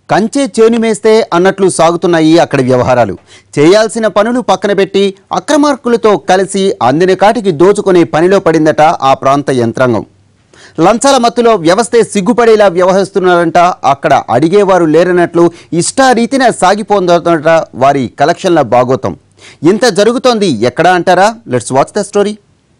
కంచే చేనుమేస్తే అన్నట్లు సాగుతున్నాయి అక్కడి వ్యవహారాలు చేయాల్సిన పనులు పక్కన పెట్టి అక్రమార్కులతో కలిసి అందిన కాటికి దోచుకునే పనిలో పడిందట ఆ ప్రాంత యంత్రాంగం లంచాల మత్తులో వ్యవస్థే సిగ్గుపడేలా వ్యవహరిస్తున్నారంట అక్కడ అడిగేవారు లేరన్నట్లు ఇష్టారీతిన సాగిపోతుందట వారి కలెక్షన్ల బాగోతం ఇంత జరుగుతోంది ఎక్కడా అంటారా let's watch the story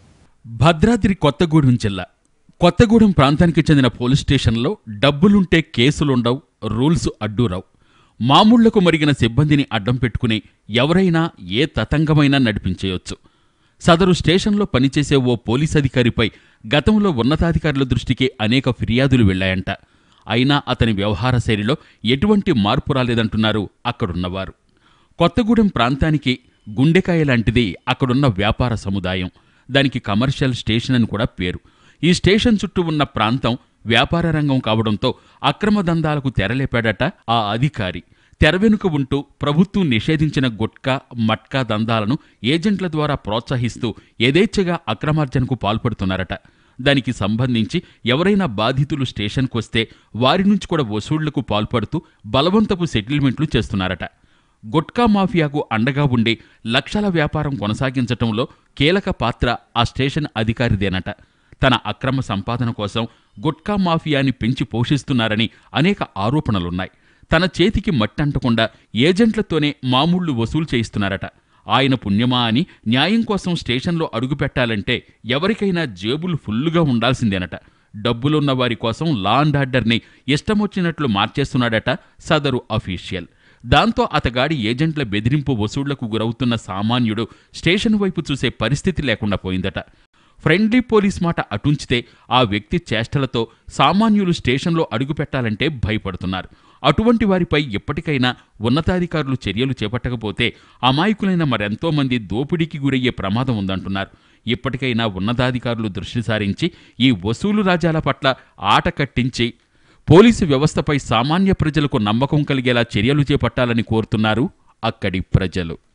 Bhadradri Kothagudem జిల్లా కొత్తగూడెం ప్రాంతానికి చెందిన పోలీస్ స్టేషన్లో డబ్బులుంటే కేసులుండవు రూల్స్ అడ్డూరావు మామూళ్లకు మరిగిన సిబ్బందిని అడ్డం పెట్టుకుని ఎవరైనా ఏ తతంగమైనా నడిపించేయొచ్చు సదరు స్టేషన్లో పనిచేసే ఓ పోలీస్ అధికారిపై గతంలో ఉన్నతాధికారుల దృష్టికి అనేక ఫిర్యాదులు వెళ్లాయంట అయినా అతని వ్యవహార శైలిలో ఎటువంటి మార్పు రాలేదంటున్నారు అక్కడున్నవారు కొత్తగూడెం ప్రాంతానికి గుండెకాయ లాంటిది అక్కడున్న వ్యాపార సముదాయం దానికి కమర్షియల్ స్టేషన్ అని కూడా పేరు ఈ స్టేషన్ చుట్టూ ఉన్న ప్రాంతం వ్యాపార రంగం కావడంతో అక్రమ దందాలకు తెరలేపాడట ఆ అధికారి తెర వెనుక ఉంటూ ప్రభుత్వం నిషేధించిన గుట్కా మట్కా దందాలను ఏజెంట్ల ద్వారా ప్రోత్సహిస్తూ యథేచ్ఛగా అక్రమార్జనకు పాల్పడుతున్నారట దానికి సంబంధించి ఎవరైనా బాధితులు స్టేషన్కొస్తే వారి నుంచి కూడా వసూళ్లకు పాల్పడుతూ బలవంతపు సెటిల్మెంట్లు చేస్తున్నారట గుట్కా మాఫియాకు అండగా ఉండి లక్షల వ్యాపారం కొనసాగించటంలో కీలక పాత్ర ఆ స్టేషన్ అధికారిదేనట తన అక్రమ సంపాదన కోసం గుట్కా మాఫియాని పెంచి పోషిస్తున్నారని అనేక ఆరోపణలున్నాయి తన చేతికి మట్టంటకుండా ఏజెంట్లతోనే మామూళ్లు వసూలు చేయిస్తున్నారట ఆయన పుణ్యమా అని న్యాయం కోసం స్టేషన్లో అడుగుపెట్టాలంటే ఎవరికైనా జేబులు ఫుల్లుగా ఉండాల్సిందేనట డబ్బులున్న వారి కోసం లా అండ్ ఆర్డర్ని ఇష్టమొచ్చినట్లు మార్చేస్తున్నాడట సదరు అఫీషియల్ దాంతో అతగాడి ఏజెంట్ల బెదిరింపు వసూళ్లకు గురవుతున్న సామాన్యుడు స్టేషన్ వైపు చూసే పరిస్థితి లేకుండా పోయిందట ఫ్రెండ్లీ పోలీస్ మాట అటుంచితే ఆ వ్యక్తి చేష్టలతో సామాన్యులు స్టేషన్లో అడుగుపెట్టాలంటే భయపడుతున్నారు అటువంటి వారిపై ఎప్పటికైనా ఉన్నతాధికారులు చర్యలు చేపట్టకపోతే అమాయకులైన మరెంతో మంది దోపిడీకి గురయ్యే ప్రమాదం ఉందంటున్నారు ఇప్పటికైనా ఉన్నతాధికారులు దృష్టి సారించి ఈ వసూలు రాజాల పట్ల ఆట కట్టించి పోలీసు వ్యవస్థపై సామాన్య ప్రజలకు నమ్మకం కలిగేలా చర్యలు చేపట్టాలని కోరుతున్నారు అక్కడి ప్రజలు